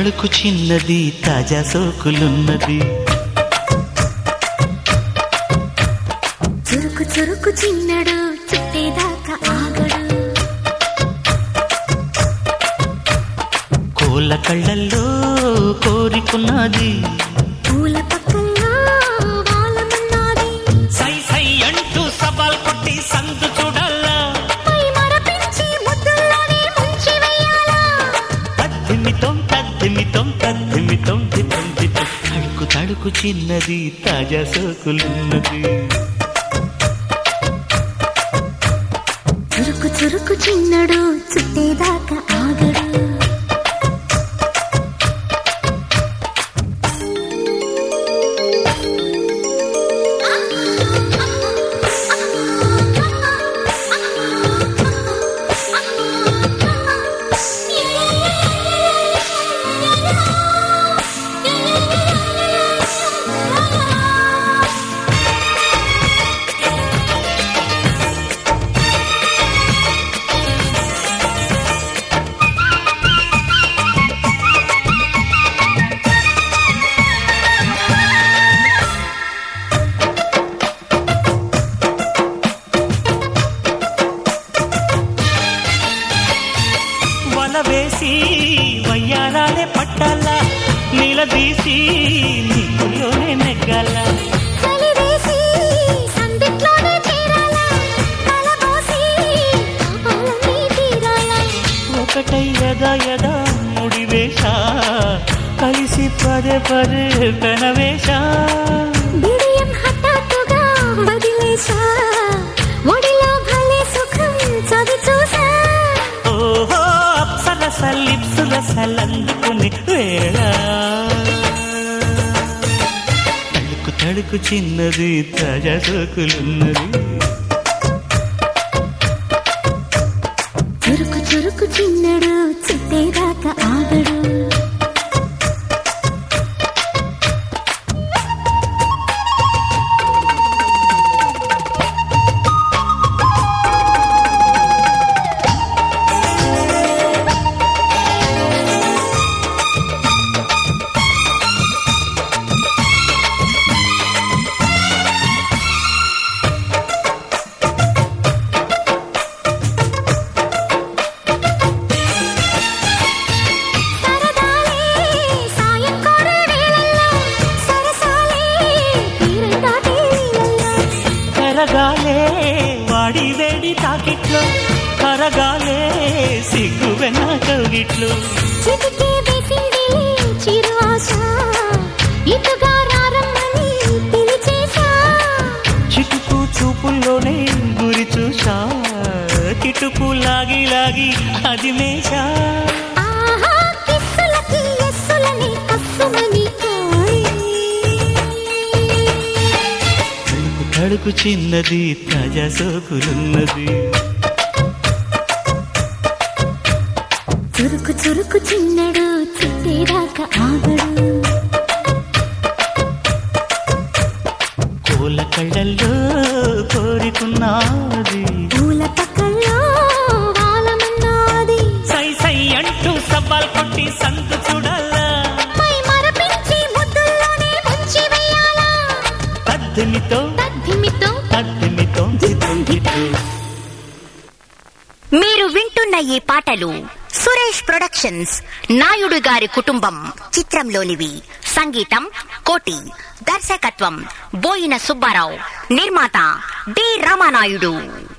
తడుకు చిన్నది తాజా సోకులున్నది చురుకు చురుకు చిన్నడు చుట్టేదాకా ఆగడు కోళ్ళ కళ్ళల్లో కోరికున్నది పూల పక్కల్లో వాలమన్నాది సై సై అంటూ సవాల్ కొట్టి సందు చూడాలా పై మరపించి ముద్దుల్లోనే ముంచి వెయ్యాలా తద్దిమితం తద్దిమితం తద్దిమితం దితం దితం తడుకు తడుకు చిన్నది తాజా సోకులున్నది చురుకు చురుకు చిన్నడు చుట్టేదాకా ఆగడు వల వేసి వయ్యారాలే పట్టాలా నిలదీసి నీకులోనే నెగ్గాల చలివేసి సందిట్లోనే చేరాలా తలబోసి కాపాలని తీరాలా ఒకటై యదా యదా ముడివేష కలిసి పదే పదే పెనవేష బిడియం హఠాత్తుగా వదిలేసా ఒడిలో భలే సుఖం చవి చూసా ఓహో అప్సరస లిప్సుల సలందుకుని వేళ తడుకు తడుకు చిన్నది తాజా సోకులున్నది చురుకు చురుకు చిన్నడు చుట్టేదాకా ఆగడు సరదాలే సాయం కోరే వేళల్లో సరసాలే తీరం దాటే వేళల్లో కరగాలే వాడి వేడి తాకిట్లో కరగాలే సిగ్గు వెన్న కౌగిట్లు చిటికే వేసిందిలే చిరు ఆశ ఇటుగా రారమ్మని పిలిచేశా చిటుకు చూపుల్లోనే గురి చూసా కిటుకు లాగి లాగి అది మేషా ఆహా కిస్సులకి ఎస్సులని కస్సుమని కోరి తడుకు తడుకు చిన్నది తాజా సోకులున్నది చురుకు చురుకు చిన్నడు చుట్టేదాకా ఆగడు కోల కళ్ళల్లో కోరికున్నది పూల పక్కల్లో వాలమన్నాది సై సై అంటూ సవాల్ కొట్టి సందు చూడాలా పై మరపించి ముద్దుల్లోనే ముంచి వెయ్యాలా తద్దిమితో తద్దిమితో తద్దిమితో జితం జితు మీరు వింటున్న ఈ పాటలు సురేష్ ప్రొడక్షన్స్ నాయుడు గారి కుటుంబం చిత్రంలోనివి సంగీతం కోటి దర్శకత్వం బోయిన సుబ్బారావు నిర్మాత డి రామానాయుడు